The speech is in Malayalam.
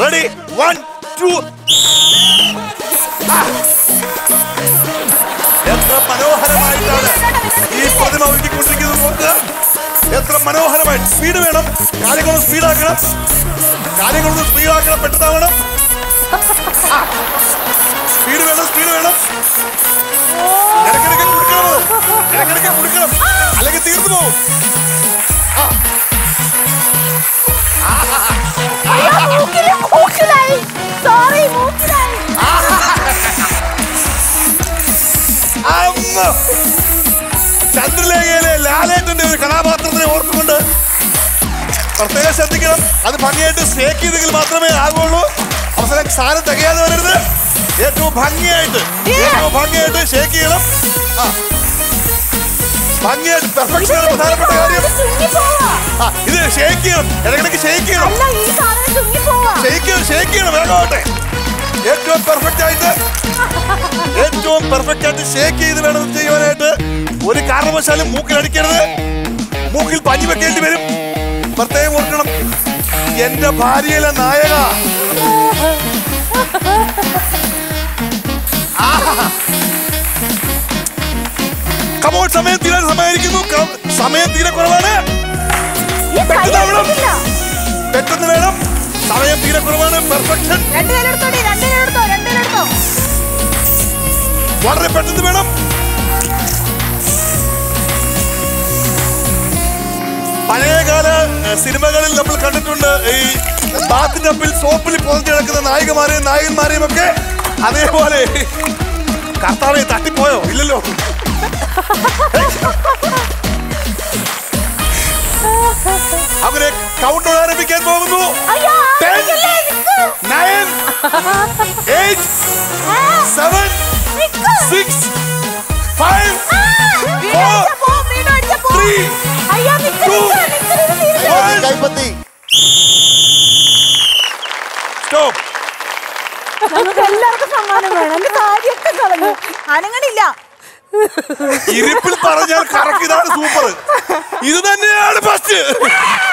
റെഡി വൺ ടു എത്ര മനോഹരമായിട്ടാണ് ഈ പ്രതിമ ഒരുക്കിക്കൊണ്ടിരിക്കുന്നത് നോക്കുക എത്ര മനോഹരമായി സ്പീഡ് വേണം കാര്യങ്ങളൊന്ന് സ്പീഡാക്കണം കാര്യങ്ങളൊന്ന് സ്പീഡാക്കണം പെട്ടെന്നാവണം സ്പീഡ് വേണം സ്പീഡ് വേണം ഇടയ്ക്കിടയ്ക്ക് കൊടുക്കണം അത്. ഇടയ്ക്കിടയ്ക്ക് കൊടുക്കണം അല്ലെങ്കിൽ തീർന്നു പോകും മൂക്കില് മൂക്കിലായി സോറി മൂക്കിലായി അമ്മ ചന്ദ്രലേഖയിലെ ലാലേട്ടന്റെ ഒരു കഥാപാത്രത്തിനെ ഓർത്തുകൊണ്ട് പ്രത്യേകം ശ്രദ്ധിക്കണം അത് ഭംഗിയായിട്ട് സ്റ്റേക്ക് ചെയ്തെങ്കിൽ മാത്രമേ ആകുള്ളൂ അവസരം സാധനം തികയാതെ വരരുത് ഏറ്റവും ഭംഗിയായിട്ട് ഏറ്റവും ഭംഗിയായിട്ട് ഷേക്ക് ചെയ്യണം ആ ഭംഗിയായിട്ട് പെർഫെക്ഷൻ ആണ് പ്രധാനപ്പെട്ട കാര്യം ചുങ്ങി പോവാ ആ, ഇത് ഷേക്ക് ചെയ്യണം ഇടയ്ക്കിടയ്ക്ക് ഷേക്ക് ചെയ്യണം അല്ല ഈ സാധനം ചുങ്ങി പോവാ ഷേക്ക് ചെയ്യണം ഷേക്ക് ചെയ്യണം വേഗമാവട്ടെ ഏറ്റവും പെർഫെക്റ്റ് ആയിട്ട് ഏറ്റവും പെർഫെക്റ്റ് ആയിട്ട് ഷേക്ക് ചെയ്ത് വേണം ഇത് ചെയ്യുവാനായിട്ട് ഒരു കാരണവശാലും മൂക്കിൽ അടിക്കരുത് മൂക്കിൽ പഞ്ഞി വെക്കേണ്ടി വരും പ്രത്യേകം ഓർക്കണം എന്റെ ഭാര്യയിലെ നായക കമോൺ സമയം തീരാൻ സമയമായിരിക്കുന്നു ക- സമയം തീരെ കുറവാണ് ഈ കൈ പെട്ടെന്ന് എടുത്തിട്ടില്ല. പെട്ടെന്ന് വേണം സമയം തീരെ കുറവാണ് പെർഫെക്ഷൻ രണ്ട് കയ്യിലെടുത്തോടി രണ്ട് കയ്യിലെടുത്തോ രണ്ട് കയ്യിലെടുത്തോ വളരെ പെട്ടെന്ന് വേണം പഴയകാല ഏഹ്, സിനിമകളിൽ നമ്മൾ കണ്ടിട്ടുണ്ട് ഈ ബാത്തിന്റെ അപ്പിൽ സോപ്പിൽ പുറത്തു കിടക്കുന്ന നായികമാരെയും നായകന്മാരെയും ഒക്കെ അതേപോലെ കർത്താവെ തട്ടിപ്പോയോ ഇല്ലല്ലോ അവരെ കൗണ്ട് ആരംഭിക്കാൻ പോകുന്നു അയ്യോ Ten. ആരംഭിക്കല്ലേ, നിക്ക്. നയൻ എയ്റ്റ് ആ, സെവൻ നിക്ക്. സിക്സ് ഫൈവ് ആ, വീട് അടിച്ചപ്പോ, വീട് അടിച്ചപ്പോ. three, അയ്യോ, നിക്ക്, two, നിക്ക്, നിക്ക്, ഇത് തീരില്ല. one. കൈപ്പത്തി സ്റ്റോപ്പ് നമുക്ക് എല്ലാവർക്കും സമ്മാനം വേണം എന്റെ കാര്യമൊക്കെ കളഞ്ഞു അനങ്ങണില്ല ഇരിപ്പിൽ പറഞ്ഞാൽ കറക്റ്റ് ഇതാണ് സൂപ്പർ ഇത് തന്നെയാണ് ഫസ്റ്റ്